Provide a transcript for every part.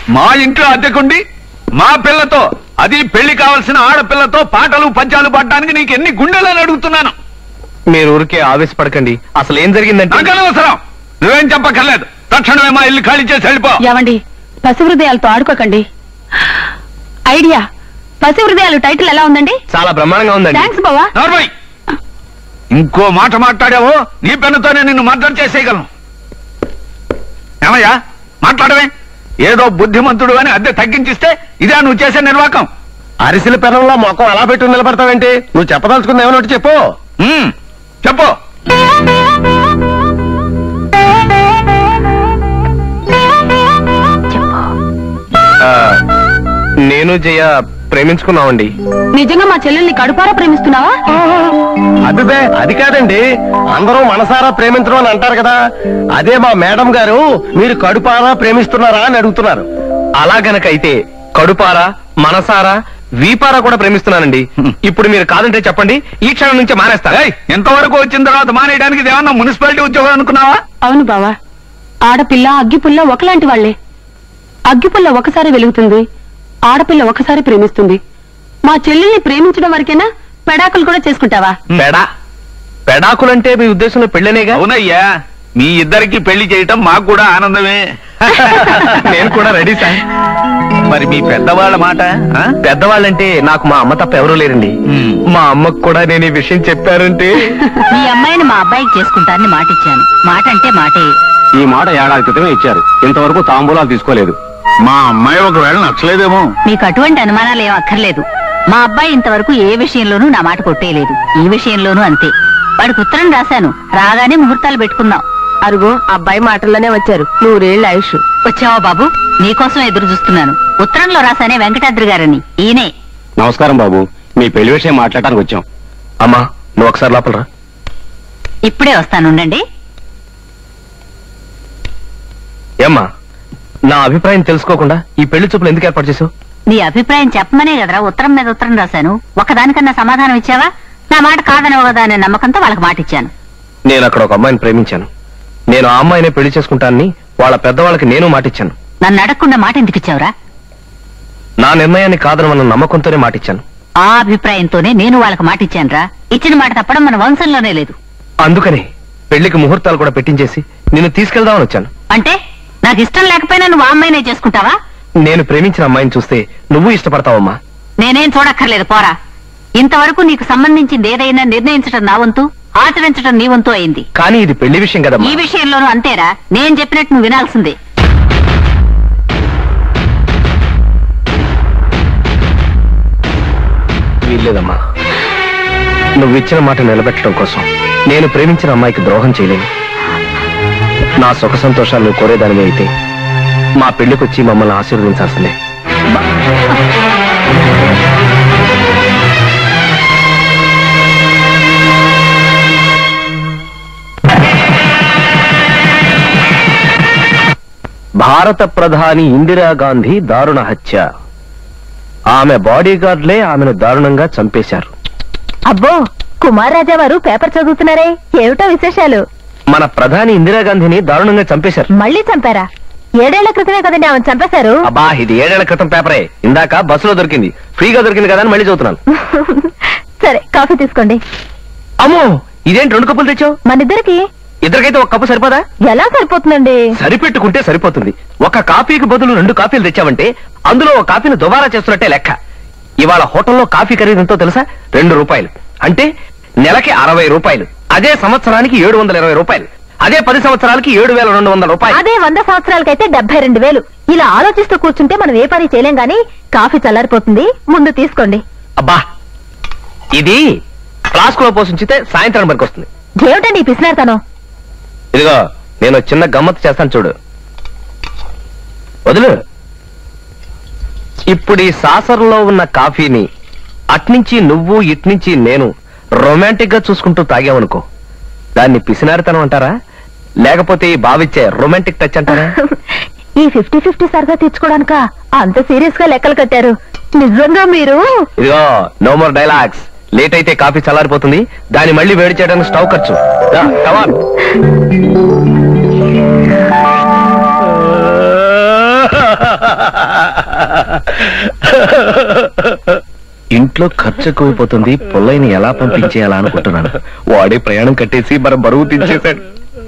మా ఇంట్లో అద్దెకుండి మా పిల్లతో అది పెళ్లి కావలసిన ఆడపిల్లతో పాటలు పద్యాలు పాడడానికి నీకు ఎన్ని గుండెలని అడుగుతున్నాను మీరు ఊరికే ఆవేశపడకండి అసలు ఏం జరిగిందంటే నాకు అనవసరం నువ్వేం చెప్పక్కర్లేదు తక్షణమే మా ఇల్లు ఖాళీ చేసి వెళ్ళిపో ఏమండి పసి హృదయాలతో ఆడుకోకండి ఐడియా పసి హృదయాలు టైటిల్ ఎలా ఉందండి చాలా బ్రహ్మాండంగా ఉందండి థ్యాంక్స్ బావా నార్మల్ ఇంకో మాట మాట్లాడావో నీ పెన్నుతోనే నిన్ను మర్డర్ చేసేయగలను ఏమయ్యా మాట్లాడవే ఏదో బుద్ధిమంతుడు అని అద్దె తగ్గించిస్తే ఇదే నువ్వు చేసే నిర్వాకం అరిసెల పెనంలో మొఖం అలా పెట్టి నిలబడతావేంటి నువ్వు చెప్పదలుచుకున్న ఏమన్నట్టు చెప్పు ఉమ్, చెప్పు ఆ, నేను జయ ప్రేమించుకున్నామండి నిజంగా మా చెల్లెల్ని కడుపారా ప్రేమిస్తున్నావా అదిబే అది కాదండి అందరూ మనసారా ప్రేమించడం అని అంటారు కదా అదే మా మేడం గారు మీరు కడుపారా ప్రేమిస్తున్నారా అని అడుగుతున్నారు అలా గనకైతే కడుపారా మనసారా వీపారా కూడా ప్రేమిస్తున్నానండి ఇప్పుడు మీరు కాదంటే చెప్పండి ఈ క్షణం నుంచి మానేస్తా ఏయ్, ఎంతవరకు వచ్చిన తర్వాత మానేయడానికి ఇది ఏమన్నా మున్సిపాలిటీ ఉద్యోగం అనుకున్నావా అవును బావా ఆడపిల్ల అగ్గిపుల్ల ఒకలాంటి వాళ్లే అగ్గిపుల్ల ఒకసారి వెలుగుతుంది ఆడపిల్ల ఒకసారి ప్రేమిస్తుంది మా చెల్లెల్ని ప్రేమించడం వరకేనా పెడాకులు కూడా చేసుకుంటావా పెడా పెడాకులంటే మీ ఉద్దేశంలో పెళ్ళనేగా అవునయ్యా మీ ఇద్దరికి పెళ్లి చేయటం మాకు కూడా ఆనందమే నేను కూడా రెడీ సార్ మరి మీ పెద్దవాళ్ళ మాట ఆ? పెద్దవాళ్ళంటే నాకు మా అమ్మ తప్ప ఎవరూ లేరండి హ్మ్. మా అమ్మకు కూడా నేను ఈ విషయం చెప్పారంటే మీ అమ్మాయిని మా అబ్బాయికి చేసుకుంటానని మాట ఇచ్చాను మాట అంటే మాటే ఈ మాట ఏడాది క్రితమే ఇచ్చారు ఇంతవరకు తాంబూలాలు తీసుకోలేదు మా అమ్మాయి ఒకవేళ నచ్చలేదేమో మీకు అటువంటి అనుమానాలు ఏం అక్కర్లేదు మా అబ్బాయి ఇంతవరకు ఏ విషయంలోనూ నా మాట కొట్టేయలేదు ఈ విషయంలోనూ అంతే వాడికి ఉత్తరం రాశాను రాగానే ముహూర్తాలు పెట్టుకున్నాం అరుగో అబ్బాయి మాటల్లోనే వచ్చారు నూరేళ్ళు ఆయుష్ వచ్చావా బాబు నీకోసం ఎదురు చూస్తున్నాను ఉత్తరంలో రాశానే వెంకటాద్రి గారని ఈయనే నమస్కారం బాబు మీ పెళ్లి విషయం మాట్లాడటానికి వచ్చాం అమ్మా నువ్వు ఒకసారి లోపలరా ఇప్పుడే వస్తానుండండి ఏమ్మా నా అభిప్రాయం తెలుసుకోకుండా ఈ పెళ్లి చూపులు ఎందుకు ఏర్పాటు చేసావు నీ అభిప్రాయం చెప్పమనే కదరా ఉత్తరం మీద ఉత్తరం రాశాను ఒకదానికన్నా సమాధానం ఇచ్చావా నా మాట కాదనవు కదా అనే నమ్మకంతో వాళ్ళకి మాట ఇచ్చాను నేను అక్కడ ఒక అమ్మాయిని ప్రేమించాను నేను ఆ అమ్మాయినే పెళ్లి చేసుకుంటానని వాళ్ళ పెద్దవాళ్ళకి నేను మాటిచ్చాను నన్ను అడగకుండా మాట ఎందుకు ఇచ్చావురా నా నిర్ణయాన్ని కాదనమన్న నమ్మకంతోనే మాటిచ్చాను ఆ అభిప్రాయంతోనే నేను వాళ్ళకి మాట ఇచ్చానురా ఇచ్చిన మాట తప్పడం మన వంశంలోనే లేదు అందుకని పెళ్లికి ముహూర్తాలు కూడా పెట్టించేసి నిన్ను తీసుకెళ్దామని వచ్చాను అంటే నాకు ఇష్టం లేకపోయినా నువ్వు ఆ అమ్మాయినే చేసుకుంటావా నేను ప్రేమించిన అమ్మాయిని చూస్తే నువ్వు ఇష్టపడతావమ్మా నేనేం చూడక్కర్లేదు పోరా ఇంతవరకు నీకు సంబంధించింది ఏదైనా నిర్ణయించడం నా వంతు ఆచరించడం నీ వంతు అయింది కానీ ఇది పెళ్లి విషయం ఈ కదమ్మా విషయంలోనూ అంతేరా నేను చెప్పినట్టు నువ్వు వినాల్సిందే వీల్లేదమ్మా నువ్వు ఇచ్చిన మాట నిలబెట్టడం కోసం నేను ప్రేమించిన అమ్మాయికి ద్రోహం చేయలేను నా సుఖ సంతోషాలు నువ్వు కోరేదానివి అయితే మా పెళ్లికొచ్చి మమ్మల్ని ఆశీర్వదించాల్సిందే భారత ప్రధాని ఇందిరాగాంధీ దారుణ హత్య ఆమె బాడీ గార్డ్లే ఆమెను దారుణంగా చంపేశారు అబ్బో కుమార్ రాజా వారు పేపర్ చదువుతున్నారే ఏమిటో విశేషాలు మన ప్రధాని ఇందిరాగాంధీని దారుణంగా చంపేశారు మళ్ళీ చంపారా ఏడేళ్ల క్రితమే కదండి ఆమె చంపేశారు అబ్బా ఇది ఏడేళ్ల క్రితం పేపరే ఇందాక బస్సులో దొరికింది ఫ్రీగా దొరికింది కదా అని మళ్ళీ చదువుతున్నాను సరే కాఫీ తీసుకోండి అమ్మో ఇదేంటి రెండు కప్పులు తెచ్చావు మనిద్దరికి ఇద్దరికైతే ఒక కప్పు సరిపోదా ఎలా సరిపోతుందండి సరిపెట్టుకుంటే సరిపోతుంది ఒక కాఫీకి బదులు రెండు కాఫీలు తెచ్చావంటే అందులో ఒక కాఫీని దుబారా చేస్తున్నట్టే లెక్క ఇవాళ హోటల్లో కాఫీ ఖరీదు ఎంతో తెలుసా రెండు రూపాయలు అంటే నెలకి అరవై రూపాయలు అదే సంవత్సరానికి ఏడు వందల ఇరవై రూపాయలు అదే పది సంవత్సరాలకి ఏడు వేల రెండు వందల రూపాయలు అదే వంద సంవత్సరాలకైతే డెబ్బై రెండు వేలు ఇలా ఆలోచిస్తూ కూర్చుంటే మనం ఏ పని చేయలేం గాని కాఫీ చల్లారిపోతుంది ముందు తీసుకోండి అబ్బా ఇది ఫ్లాస్క్ లో పోషించితే సాయంత్రం వరకు వస్తుంది ఏమిటండి ఈ పిసినారుతనం ఇదిగో నేను చిన్న గమ్మత్తు చేస్తాను చూడు వదులు ఇప్పుడు ఈ సాసర్లో ఉన్న కాఫీని అట్నుంచి నువ్వు ఇట్నుంచి నేను రొమాంటిక్ గా చూసుకుంటూ తాగామనుకో దాన్ని పిసినారితనం అంటారా లేకపోతే ఈ బావిచ్చే రొమాంటిక్ టచ్ అంటారా ఈ ఫిఫ్టీ ఫిఫ్టీ సరదా తీర్చుకోవడానిక అంత సీరియస్ గా లెక్కలు కట్టారు నిజంగా మీరు ఇదిగో నో మోర్ డైలాగ్స్ లేట్ అయితే కాఫీ చల్లారిపోతుంది దాన్ని మళ్ళీ వేడి చేయడానికి స్టవ్ ఖర్చు దా, come on. ఇంట్లో ఖర్చు ఎక్కువైపోతుంది పుల్లయ్యని ఎలా పంపించేయాలా అనుకుంటున్నాను వాడే ప్రయాణం కట్టేసి మన బరువు తీసేశాడు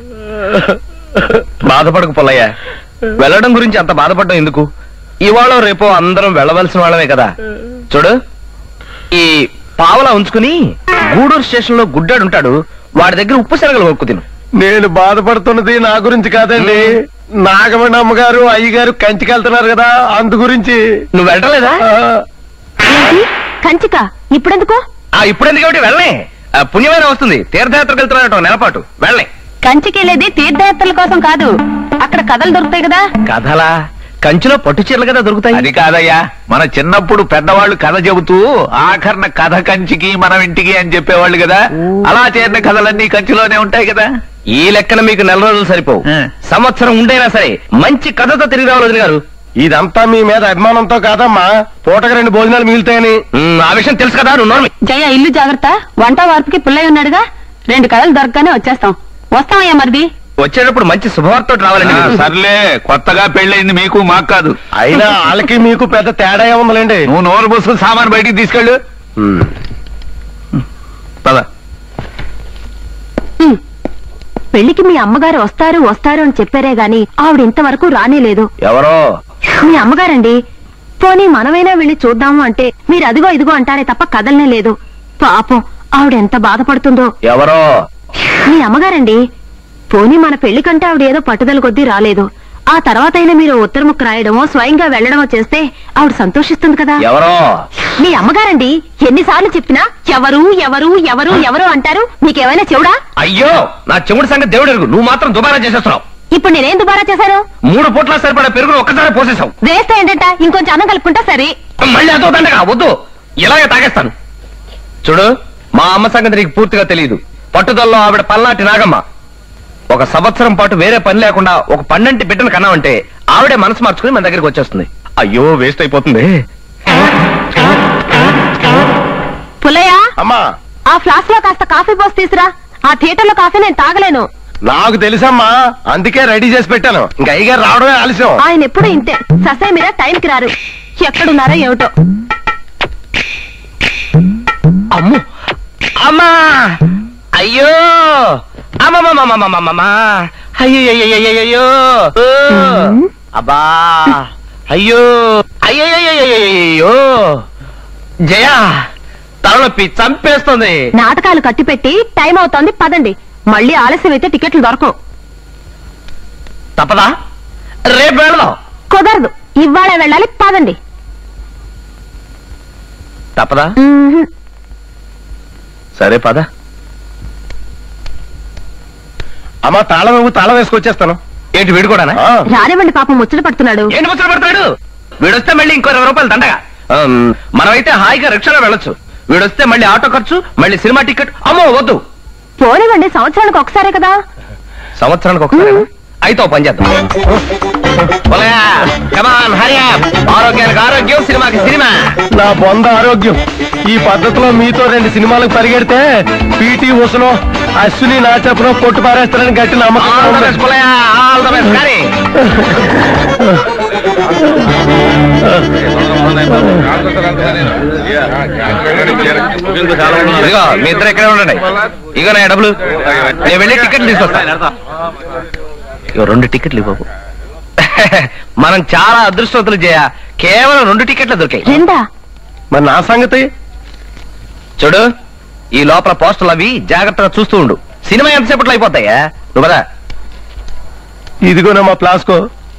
బాధపడకు పుల్లయ్య వెళ్ళడం గురించి అంత బాధపడడం ఎందుకు ఇవాళ రేపో అందరం వెళ్ళవలసిన వాళ్ళమే కదా చూడు ఈ పావలా ఉంచుకుని గూడూరు స్టేషన్ లో గుడ్డాడు ఉంటాడు వాడి దగ్గర ఉప్పు శనగలు కొనుక్కు తిను నేను బాధపడుతున్నది నా గురించి కాదండి నాగమణి అమ్మగారు అయ్యగారు కంచికి వెళ్తున్నారు కదా అందు గురించి నువ్వు వెళ్ళలేదా ఆ, ఏంటి కంచిక ఇప్పుడెందుకు ఆ ఇప్పుడు ఎందుకు కాబట్టి వెళ్ళే ఆ, పుణ్యమైన వస్తుంది తీర్థయాత్రకు వెళ్తున్నాడట ఒక నెలపాటు వెళ్ళే కంచికెళ్ళేది తీర్థయాత్రల కోసం కాదు అక్కడ కథలు దొరుకుతాయి కదా కథలా కంచిలో పట్టు చీరలు కదా దొరుకుతాయి అది కాదయ్యా మన చిన్నప్పుడు పెద్దవాళ్ళు కథ చెబుతూ ఆఖరణ కథ కంచికి మనం ఇంటికి అని చెప్పేవాళ్ళు కదా అలా చేరిన కథలన్నీ కంచిలోనే ఉంటాయి కదా ఈ లెక్కన మీకు నెల రోజులు సరిపోవు ఆ. సంవత్సరం ఉండైనా సరే మంచి కథతో తిరిగి రావాలి వదిన గారు ఇదంతా మీ మీద అభిమానంతో కాదమ్మా పూటకు రెండు భోజనాలు మిగులుతాయని ఉమ్, ఆ విషయం తెలుసు కదా నువ్వు నోర్మి జయ ఇల్లు జాగ్రత్త వంట వార్పుకి పుల్లయ్య ఉన్నాడుగా రెండు కథలు దొరకగానే వచ్చేస్తాం వస్తామయ్యా మరిది వచ్చేటప్పుడు మంచి శుభవార్త రావాలండి ఆ, మీకు. సర్లే కొత్తగా పెళ్ళయింది మీకు మాకు కాదు అయినా వాళ్ళకి మీకు పెద్ద తేడా ఏముందండి నువ్వు నోరు బుసు సామాన్ బయటికి తీసుకెళ్ళు పద ఉమ్. పెళ్లికి మీ అమ్మగారు వస్తారు వస్తారు అని చెప్పారే గాని ఆవిడ ఇంతవరకు రానేలేదు ఎవరో మీ అమ్మగారండి పోనీ మనమైనా వెళ్ళి చూద్దాము అంటే మీరు అదిగో ఇదిగో అంటారే తప్ప కదలనే లేదు పాపం ఆవిడ ఎంత బాధపడుతుందో ఎవరో మీ అమ్మగారండి పోనీ మన పెళ్లి కంటే ఆవిడ ఏదో పట్టుదల కొద్దీ రాలేదు ఆ తర్వాతైనా మీరు ఉత్తర ముక్క రాయడమో స్వయంగా వెళ్లడమో చేస్తే ఆవిడ సంతోషిస్తుంది కదా ఎవరో మీ అమ్మగారండి ఎన్నిసార్లు చెప్పినా ఎవరు ఎవరు ఎవరు ఎవరు అంటారు మీకేమైనా చెవుడా అయ్యో నా చెముడు సంగతి దేవుడు ఎరుగు నువ్వు మాత్రం దుబారా చేసేస్తున్నావు ఇప్పుడు నేనేం దుబారా చేశాను మూడు పూట్ల సరిపడా పెరుగును ఒక్కసారి పోసేసావు వేస్తే ఏంటంట ఇంకొంచెం అన్నం కలుపుకుంటా సరే మళ్ళీ అదో దండగా వద్దు ఇలాగే తాగేస్తాను చూడు మా అమ్మ సంగతి నీకు పూర్తిగా తెలియదు పట్టుదలలో ఆవిడ పల్నాటి నాగమ్మ ఒక సంవత్సరం పాటు వేరే పని లేకుండా ఒక పన్నెంటి బిడ్డను కన్నామంటే ఆవిడే మనసు మార్చుకుని మన దగ్గరికి వచ్చేస్తుంది అయ్యో వేస్ట్ అయిపోతుంది పుల్లయ్య అమ్మా ఆ ఫ్లాస్క్ లో కాస్త కాఫీ పోసి తీసురా ఆ థియేటర్ లో కాఫీ నేను తాగలేను నాకు తెలుసమ్మా అందుకే రెడీ చేసి పెట్టాను ఇంకా అయ్యగారు రావడమే ఆలస్యం ఆయన ఎప్పుడు ఇంతే ససే మీరా టైంకి రారు ఎక్కడున్నారో ఏమిటో అమ్ము అమ్మా అయ్యో అమ్మమ్మమ్మమ్మమ్మమ్మమ్మా అయ్యయ్యయ్యయ్యయ్యో ఓ! అబ్బా అయ్యో అయ్యయ్యయ్యయ్యో జయ తలనొప్పి చంపేస్తుంది నాటకాలు కట్టిపెట్టి టైం అవుతోంది పదండి మళ్ళీ ఆలస్యం అయితే టికెట్లు దొరకవు తప్పదా రేపు వెళదాం కుదరదు ఇవాళ వెళ్ళాలి పదండి తప్పదా మ్మ్హ్. సరే పద అమ్మా తాళం ఇవ్వు, తాళం వేసుకొచ్చేస్తాను ఏంటి వీడు కూడానా ఆ, రానివ్వండి పాపం ముచ్చట పడుతున్నాడు ఏంటి ముచ్చట పడతాడు వీడొస్తే మళ్ళీ ఇంకో ఇరవై రూపాయలు దండగా ఆమ్, మనమైతే హాయిగా రిక్షాలో వెళ్ళొచ్చు వీడొస్తే మళ్ళీ ఆటో ఖర్చు మళ్ళీ సినిమా టికెట్ అమ్మో వద్దు పోనివ్వండి సంవత్సరానికి ఒకసారే కదా సంవత్సరానికి ఒకసారి అయితే ఓ పని చేద్దాం పొలగా, come on, hurry up. ఆరోగ్యానికి ఆరోగ్యం సినిమాకి సినిమా నా బొంద ఆరోగ్యం ఈ పద్ధతిలో మీతో రెండు సినిమాలకు పరిగెడితే పీటీ ఉసలో అశ్విని నా చెప్పులో కొట్టు పారేస్తారని గట్టి నమ్మకం ఆల్ ద ఉంది. బెస్ట్ పొలగా, ఆల్ ద బెస్ట్ కానీ ఇదిగో మీ ఇద్దరు ఇక్కడే ఉండండి ఇగో నా డబ్బులు నేను వెళ్ళి టికెట్లు తీసుకొస్తా ఇగో రెండు టికెట్లు ఇవ్వకు మనం చాలా అదృష్టవంతులు చేయ కేవలం రెండు టికెట్లు దొరికాయి రెండా మరి నా సంగతి చూడు ఈ లోపల పోస్టర్లు అవి జాగ్రత్తగా చూస్తూ ఉండు సినిమా ఎంతసేపట్లో అయిపోతాయా నువ్వు కదా ఇదిగోనా మా ప్లాస్కో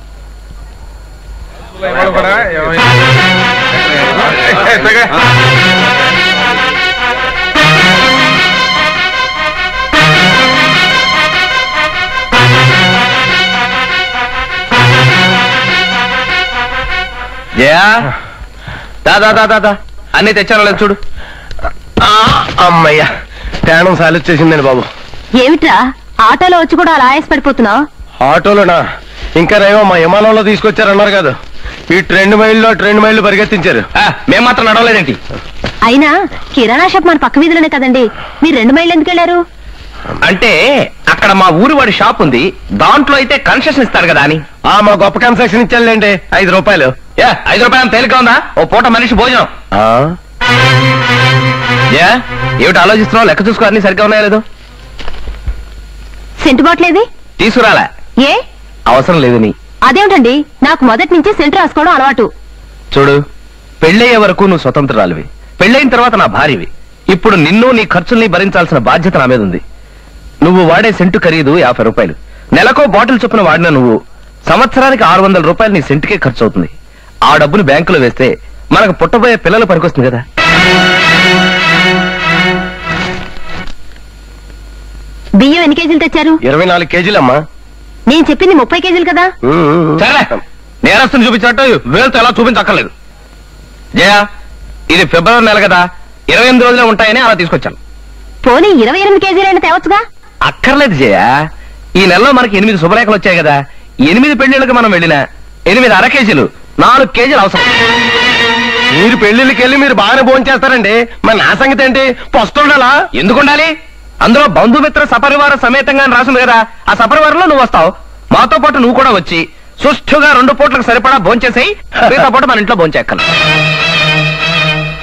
జయా దా దా దా దా దా అన్ని తెచ్చాను లేదు చూడు ఆ, అమ్మయ్యా ప్రయాణం సాలొచ్చేసిందండి బాబు ఏమిట్రా ఆటోలో వచ్చి కూడా అలా ఆయాస పడిపోతున్నావు ఆటోలోనా ఇంకా రేమో మా విమానంలో తీసుకొచ్చారన్నారు కదా ఈ రెండు మైళ్ళు అటు రెండు మైళ్ళు పరిగెత్తించారు ఆ, మేం మాత్రం నడవలేదేంటి అయినా కిరాణా షాప్ మన పక్క వీధిలోనే కదండి మీరు రెండు మైళ్ళు ఎందుకు వెళ్ళారు అంటే అక్కడ మా ఊరి వాడి షాప్ ఉంది దాంట్లో అయితే కన్సెషన్ ఇస్తాడు కదా అని ఆ మా గొప్ప కన్స్ట్రక్షన్ ఇచ్చానులేండి ఐదు రూపాయలు ఏ ఐదు రూపాయలు తేలిక ఉందా ఓ పూట మనిషి భోజనం ఆ, ఏ ఏమిటి ఆలోచిస్తున్నావు లెక్క చూసుకో అన్ని సరిగ్గా ఉన్నాయా లేదు సెంటు బాట్లేది తీసుకురాలే ఏ అవసరం లేదు నీ అదేమిటండి నాకు మొదటి నుంచి సెంటు రాసుకోవడం అలవాటు చూడు పెళ్ళయ్యే వరకు నువ్వు స్వతంత్రాలివి పెళ్ళైన తర్వాత నా భార్యవి ఇప్పుడు నిన్ను నీ ఖర్చుల్ని భరించాల్సిన బాధ్యత నా మీద ఉంది నువ్వు వాడే సెంటు ఖరీదు యాభై రూపాయలు నెలకో బాటిల్ చొప్పున వాడిన నువ్వు సంవత్సరానికి ఆరు వందల రూపాయలు నీ సెంటుకే ఖర్చు అవుతుంది ఆ డబ్బును బ్యాంకులో వేస్తే మనకు పుట్టబోయే పిల్లలు పనికొస్తుంది కదా బియ్యం ఎన్ని కేజీలు తెచ్చారు ఇరవై నాలుగు కేజీలమ్మా నేను చెప్పింది ముప్పై కేజీలు కదా ఉమ్, ఉమ్. సరే నేరస్తుని చూపించినట్టు వేలుతో ఎలా చూపించక్కర్లేదు జయ ఇది ఫిబ్రవరి నెల కదా ఇరవై ఎనిమిది రోజులే ఉంటాయని అలా తీసుకొచ్చాను పోనీ ఇరవై ఎనిమిది కేజీలైనా తేవచ్చుగా అక్కర్లేదు జయ ఈ నెలలో మనకి ఎనిమిది శుభరేఖలు వచ్చాయి కదా ఎనిమిది పెళ్లిళ్ళకి మనం వెళ్ళినా ఎనిమిది అర కేజీలు నాలుగు కేజీలు అవసరం మీరు పెళ్లిళ్ళకి వెళ్ళి మీరు బాగానే భోజనం చేస్తారండి మరి నా సంగతి ఏంటి పొస్తుండాలా ఎందుకు ఉండాలి అందులో బంధుమిత్ర సపరివార సమేతంగా అని రాసింది కదా ఆ సపరివారంలో నువ్వు వస్తావు మాతో పాటు నువ్వు కూడా వచ్చి సుష్ఠుగా రెండు పూట్లకు సరిపడా భోంచేసేయి మిగతా పూట మన ఇంట్లో భోంచేక్కను